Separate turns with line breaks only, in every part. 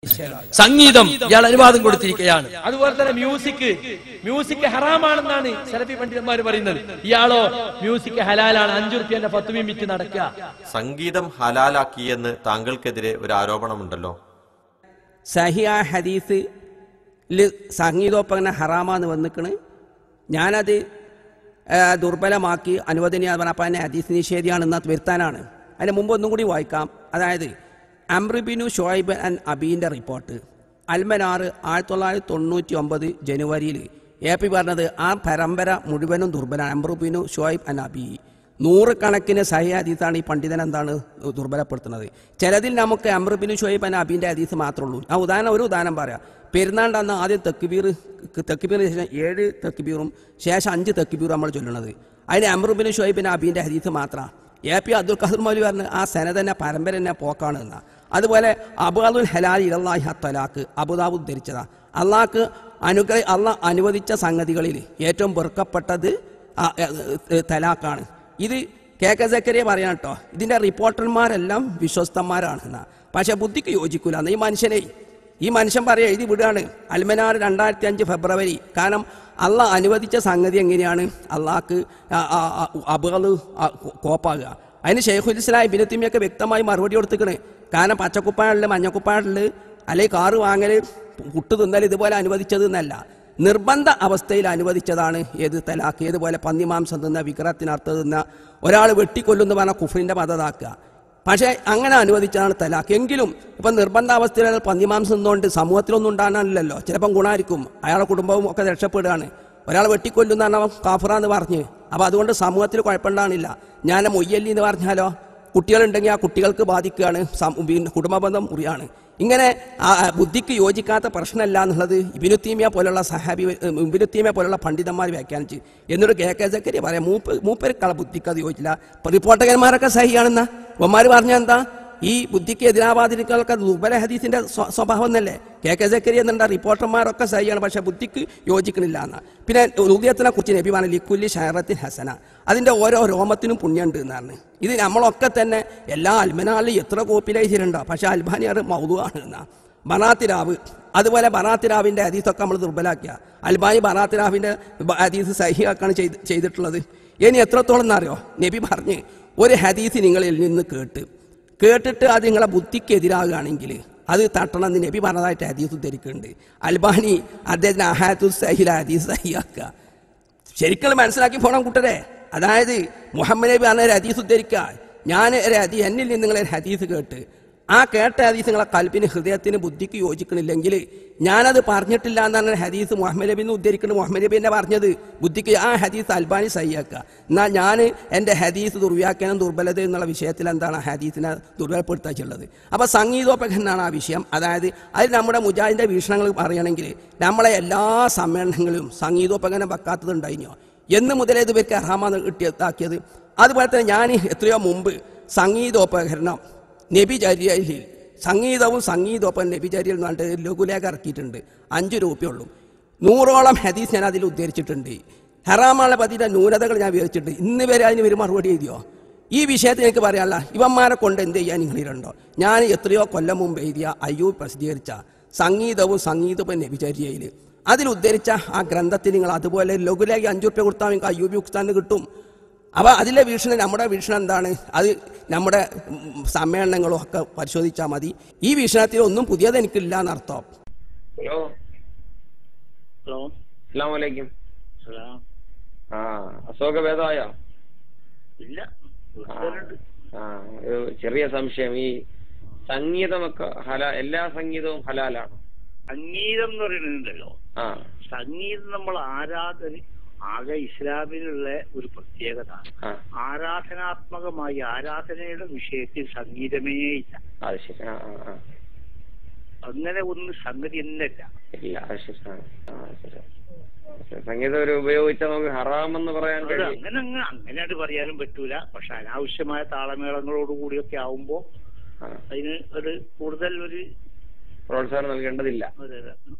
സംഗീതം ഇയാൾ അനുവാദം കൊടുത്തിരിക്കുകയാണ്
അതുപോലെ തന്നെ മ്യൂസിക് മ്യൂസിക് ഹറാമാണെന്നാണ് സെലഫി പണ്ഡിതന്മാർ പറയുന്നത് ഇയാളോ മ്യൂസിക് ഹലാലാണ് അഞ്ചു റുപ്യന്റെ പത്തുമീൻ വിറ്റ് നടക്കുക
സംഗീതം ഹലാലാക്കിയെന്ന് താങ്കൾക്കെതിരെ ഒരു ആരോപണമുണ്ടല്ലോ
സഹിയ ഹദീസ് സംഗീതോപകരണ ഹറാമാന്ന് വന്നിക്കണ് ഞാനത് ആ, ദുർബലമാക്കി അനുവദനീയ പറഞ്ഞപ്പോൾ അതിനെ ഹദീസ് നിഷേധിയാണെന്ന് വരുത്താനാണ് അതിന് മുമ്പ് ഒന്നും കൂടി വായിക്കാം അതായത് അംറിബിനു ഷോയിബ് ആൻഡ് അബീൻ്റെ റിപ്പോർട്ട് അൽമനാർ ആയിരത്തി തൊള്ളായിരത്തി തൊണ്ണൂറ്റി ഒമ്പത് ജനുവരിയിൽ എ പി പറഞ്ഞത് ആ പരമ്പര മുഴുവനും ദുർബലാണ് അംറുബിനു ഷോയിബ് ആൻഡ് അബി നൂറുകണക്കിന് സഹി ഹദീസാണ് ഈ പണ്ഡിതൻ എന്താണ് ദുർബലപ്പെടുത്തുന്നത് ചിലതിൽ നമുക്ക് അമ്രുബിന് ഷോയിബ് അൻ അബീൻ്റെ ഹദീസ് മാത്രമേ ഉള്ളൂ ആ ഉദാഹരണം ഒരു ഉദാഹരണം പറയാം പെരുന്നാണ്ട് അന്ന് ആദ്യം തെക്കുബീർ തെക്കുബീറിന് ശേഷം ഏഴ് തെക്കുബീറും ശേഷം അഞ്ച് തെക്കുബീറും നമ്മൾ ചൊല്ലുന്നത് അതിന് അമ്രുബിന് ഷോയിബിന് അബീൻ്റെ ഹദീസ് മാത്രമാണ് എ പി അബ്ദുൽ ഖാദർ മൗലി പറഞ്ഞ് ആ സെന തന്നെ പരമ്പര തന്നെ പോക്കാണ് എന്ന അതുപോലെ അബുദുൽ ഹലാൽ ഇലല്ലാഹി തലാക്ക് അബുദാബു ധരിച്ചതാ അള്ളാഹ്ക്ക് അനുഗ്രഹ അള്ളാഹ് അനുവദിച്ച സംഗതികളിൽ ഏറ്റവും വെറുക്കപ്പെട്ടത് ആ, എ, എ, തലാക്കാണ് ഇത് കെ കെ സക്കരിയ പറയാൻ കേട്ടോ ഇതിന്റെ റിപ്പോർട്ടർമാരെല്ലാം വിശ്വസ്തന്മാരാണ് എന്നാ പക്ഷെ ബുദ്ധിക്ക് യോജിക്കൂല ഈ മനുഷ്യനെ ഈ മനുഷ്യൻ പറയാ എഴുതി വിടുകയാണ് അൽമനാർ രണ്ടായിരത്തി അഞ്ച് ഫെബ്രുവരി കാരണം അള്ളാഹ് അനുവദിച്ച സംഗതി എങ്ങനെയാണ് അള്ളാഹ്ക്ക് അബുകൾ കോപ്പാകുക അതിന് ഷെയ്ഖുൽ ഇസ്ലാം ബിനത്തിമിയൊക്കെ വ്യക്തമായി മറുപടി കൊടുത്തിക്കണ് കാരണം പച്ചക്കുപ്പാടില് മഞ്ഞക്കുപ്പാടില് അല്ലെങ്കിൽ കാറ് വാങ്ങല് പുട്ട് തിന്നൽ ഇതുപോലെ അനുവദിച്ചത് എന്നല്ല നിർബന്ധ അവസ്ഥയിൽ അനുവദിച്ചതാണ് ഏത് തലാക്ക് ഏതുപോലെ പന്നിമാംസം തിന്ന വിഗ്രഹത്തിനർത്ഥം തിന്ന ഒരാൾ വെട്ടിക്കൊല്ലുന്ന പറഞ്ഞ കുഫറിന്റെ മതതാക്കുക പക്ഷേ അങ്ങനെ അനുവദിച്ചതാണ് തലാക്ക് എങ്കിലും ഇപ്പം നിർബന്ധാവസ്ഥയിൽ അയാൾ പന്നിമാംസം തിന്നുകൊണ്ട് സമൂഹത്തിലൊന്നും ഉണ്ടാകാനില്ലല്ലോ ചിലപ്പം ഗുണമായിരിക്കും അയാളുടെ കുടുംബവും ഒക്കെ രക്ഷപ്പെടുകയാണ് ഒരാൾ വെട്ടിക്കൊല്ലുന്ന കാഫറാന്ന് പറഞ്ഞ് അപ്പം അതുകൊണ്ട് സമൂഹത്തിൽ കുഴപ്പമുണ്ടാകുന്നില്ല ഞാൻ മൊയ്യല്ലി എന്ന് പറഞ്ഞാലോ കുട്ടികളുണ്ടെങ്കിൽ ആ കുട്ടികൾക്ക് ബാധിക്കുകയാണ് സം- പിന്നെ കുടുംബബന്ധം മുറിയാണ് ഇങ്ങനെ ആ ആ ബുദ്ധിക്ക് യോജിക്കാത്ത പ്രശ്നമല്ല എന്നുള്ളത് ഇബിനുത്തീമിയ പോലുള്ള സഹാബി ഇബിനുത്തീമിയ പോലുള്ള പണ്ഡിതന്മാർ വ്യാഖ്യാനിച്ച് എന്നൊരു കെ കെ സക്കരി പറയാം മൂപ്പ് മൂപ്പർക്കുള്ള ബുദ്ധിക്ക് അത് യോജിച്ചില്ല റിപ്പോർട്ടകന്മാരൊക്കെ സഹിയാണെന്ന ഒമാർ പറഞ്ഞ എന്താ ഈ ബുദ്ധിക്ക് എതിരാവാതിരിക്കലൊക്കെ ദുർബല ഹദീസിന്റെ സ്വ- സ്വഭാവം എന്നല്ലേ കെ കെ സക്കരി എന്നുണ്ട റിപ്പോർട്ടർമാരൊക്കെ സഹിയാണ് പക്ഷെ ബുദ്ധിക്ക് യോജിക്കണില്ല എന്ന പിന്നെ ഉദയത്തിനെ കുറിച്ച് നബി പറഞ്ഞു ലിക്കുല്ലി ഷഹറത്തിൻ ഹസന അതിന്റെ ഓരോ രോമത്തിനും പുണ്യമുണ്ട് എന്നാണ് ഇത് നമ്മളൊക്കെ തന്നെ എല്ലാ അൽമനാളിലും എത്ര കോപ്പിലൈസിലുണ്ടോ പക്ഷെ അൽബാനി അത് മൗതുവാണ് എന്നാ ബറാത്തിരാവ് അതുപോലെ ബറാത്തിരാവിന്റെ ഹദീസൊക്കെ നമ്മൾ ദുർബലാക്കിയ അൽബാനി ബറാത്തിരാവിന്റെ ബ- ഹദീസ് സഹിയാക്കാണ് ചെയ്ത് ചെയ്തിട്ടുള്ളത് ഇനി എത്രത്തോളം എന്നറിയോ നബി പറഞ്ഞ് ഒരു ഹദീസ് നിങ്ങളിൽ നിന്ന് കേട്ട് കേട്ടിട്ട് അത് നിങ്ങളെ ബുദ്ധിക്ക് എതിരാകുകയാണെങ്കിൽ അത് തട്ടണം എന്ന് നബി പറഞ്ഞതായിട്ട് ഹദീസ് ഉദ്ധരിക്കുന്നുണ്ട് അൽബാനി അദ്ദേഹത്തിന് അഹാത്തു സഹില ഹദീസ് സഹിയാക്കുക ശരിക്കും മനസ്സിലാക്കി പോണം കൂട്ടരെ അതായത് മുഹമ്മദ് നബി പറഞ്ഞ ഒരു ഹദീസ് ഉദ്ധരിക്കുക ഞാൻ ഒരു ഹദീ എന്നിൽ നിന്ന് നിങ്ങളെ ഒരു ഹദീസ് കേട്ട് ആ കേട്ട ഹദീസ് നിങ്ങളെ കൽപ്പിന് ഹൃദയത്തിന് ബുദ്ധിക്ക് യോജിക്കണില്ലെങ്കിൽ ഞാനത് പറഞ്ഞിട്ടില്ല എന്നാണ് ഹദീസ് മുഹമ്മദ് നബി എന്ന് ഉദ്ധരിക്കുന്നത് മുഹമ്മദ് നബി എന്നെ പറഞ്ഞത് ബുദ്ധിക്ക് ആ ഹദീസ് അൽബാനി സഹിയാക്കുക എന്നാൽ ഞാൻ എൻ്റെ ഹദീസ് ദുർവ്യാഖ്യാനം ദുർബലത എന്നുള്ള വിഷയത്തിൽ എന്താണ് ആ ഹദീസിനെ ദുർബലപ്പെടുത്താച്ചുള്ളത് അപ്പോൾ സംഗീതോപകരണമാണ് ആ വിഷയം അതായത് അതിൽ നമ്മുടെ മുജാഹിദിൻ്റെ വീക്ഷണങ്ങൾ പറയുകയാണെങ്കിൽ നമ്മളെ എല്ലാ സമ്മേളനങ്ങളിലും സംഗീതോപകരണം വെക്കാത്തതുണ്ടായിനോ എന്ന് മുതലേ ഇത് ഇവർക്ക് അർഹമാന്ന് കിട്ടിയതാക്കിയത് അതുപോലെ തന്നെ ഞാൻ എത്രയോ മുമ്പ് സംഗീതോപകരണം നബിചര്യയിൽ സംഗീതവും സംഗീതോപ്പം നബിചര്യയിൽ എന്ന് പറഞ്ഞിട്ട് ലഘുലേഖ ഇറക്കിയിട്ടുണ്ട് അഞ്ച് രൂപയുള്ളൂ നൂറോളം ഹദീസ് ഞാൻ അതിൽ ഉദ്ധരിച്ചിട്ടുണ്ട് ഹറാമാളെ പതിയുടെ ന്യൂനതകൾ ഞാൻ വിവരിച്ചിട്ടുണ്ട് ഇന്ന് വരെ അതിന് ഒരു മറുപടി എഴുതിയോ ഈ വിഷയത്തിൽ എനിക്ക് പറയാനുള്ള ഇവന്മാരെ കൊണ്ട് എന്ത് ചെയ്യാൻ നിങ്ങളിലുണ്ടോ ഞാൻ എത്രയോ കൊല്ലം മുമ്പ് എഴുതിയ അയ്യൂബ് പ്രസിദ്ധീകരിച്ച സംഗീതവും സംഗീതവും നബിചര്യയിൽ അതിൽ ഉദ്ധരിച്ച ആ ഗ്രന്ഥത്തിൽ നിങ്ങൾ അതുപോലെ ലഘുലേഖ അഞ്ചു റുപ്യ കൊടുത്താൽ നിങ്ങൾക്ക് അയ്യൂബി ഉസ്താന്ന് കിട്ടും അപ്പോൾ അതിലെ വീക്ഷണം നമ്മുടെ വീക്ഷണം എന്താണ് അത് നമ്മുടെ ഉം, സമ്മേളനങ്ങളും ഒക്കെ പരിശോധിച്ചാൽ മതി ഈ വീക്ഷണത്തിൽ ഒന്നും പുതിയത് എനിക്കില്ല എന്നർത്ഥം
ഹലോ
ഹലോ
അസ്സാം വലൈക്കും
സലാം
ആ അശോക ഭേദമായോ
ഇല്ല
ആ ആ, ഒരു ചെറിയ സംശയം ഈ സംഗീതമൊക്കെ ഹലാ എല്ലാ സംഗീതവും ഹലാലാണ്
സംഗീതം എന്ന് പറയുന്നുണ്ടല്ലോ
ആ
സംഗീതം നമ്മൾ ആരാധന ആകെ ഇസ്ലാമിലുള്ള ഒരു പ്രത്യേകത
ആ
ആരാധനാത്മകമായി ആരാധനയുടെ വിഷയത്തിൽ സംഗീതമേ ഇല്ല
അത് ശരി ആ ആ ആ
അങ്ങനെ ഒന്ന് സംഗതി എന്നല്ല
ഇല്ല അത് ശരി ആ ആ ശരി പക്ഷെ സംഗീതം ഒരു ഉപയോഗിച്ചാൽ നമുക്ക് ഹറാമെന്ന് പറയാൻ
അത്
കഴിയും
അങ്ങനെ അങ്ങ് അങ്ങനെയായിട്ട് പറയാനും പറ്റൂല പക്ഷെ അനാവശ്യമായ താളമേളങ്ങളോടുകൂടിയൊക്കെ ആവുമ്പോ
ആ
അതിന് ഒരു കൂടുതൽ ഒരു
പ്രോത്സാഹനം നൽകേണ്ടതില്ല
ഒരു-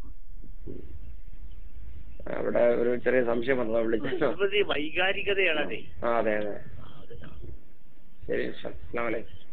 അവിടെ ഒരു ചെറിയ സംശയം വന്നതാ വിളിച്ചോ
ഒരു വൈകാരികതയാണതേ
ആ അതെ അതെ
ആ, അതെ.
ശരി അസ്സാം വലൈക്കും